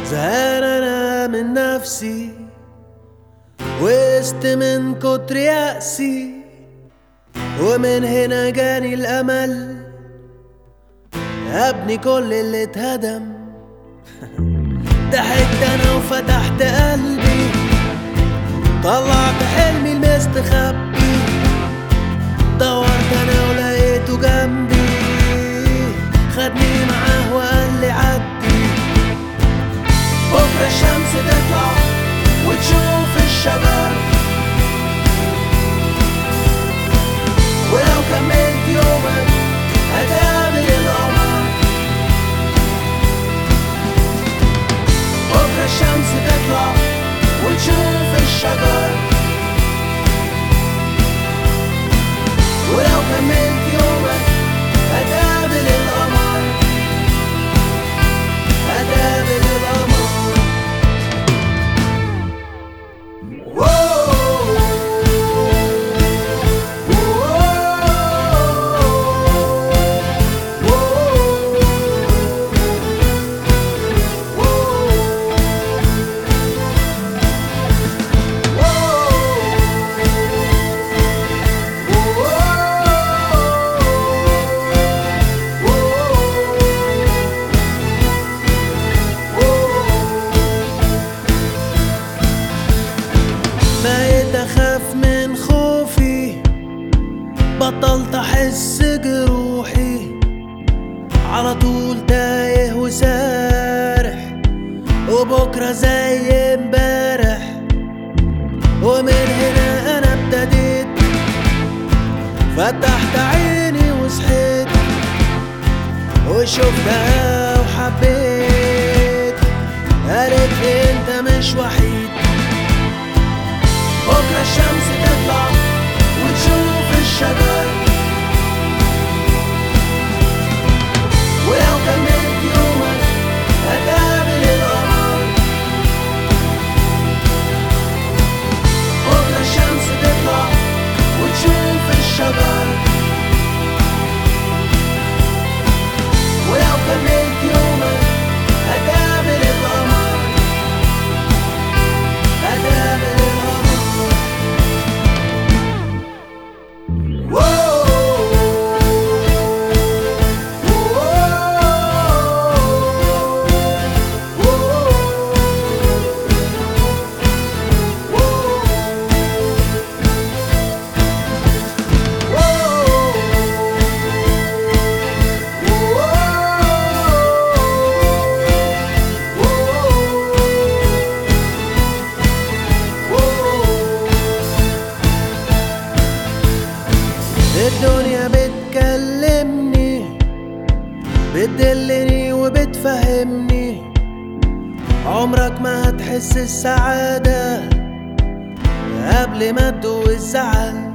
زهقان انا من نفسي وقست من كتر يأسي ومن هنا جاني الأمل أبني كل اللي اتهدم ضحكت أنا وفتحت قلبي طلعت حلمي المستخبي دورت أنا ولقيته جنبي خدني معاه وقال لي عدي بكرة الشمس تطلع وتشوف الشجر ولو كملت يومك هتقابل القمر بكرة الشمس تطلع وتشوف الشجر ولو كملت يومك هتقابل القمر هتقابل القمر بقيت اخاف من خوفي بطلت احس جروحي على طول تايه وسارح وبكره زي امبارح ومن هنا انا ابتديت فتحت عيني وصحيت وشفتها وحبيت قالت لي انت مش وحيد بكرة الشمس تطلع وتشوف الشجر ولو كملت يومك هتقابل القمر بكرة الشمس تطلع وتشوف الشجر ولو كملت يومك هتقابل القمر هتقابل القمر الدنيا بتكلمني بتدلني وبتفهمني عمرك ما هتحس السعادة قبل ما تدوق الزعل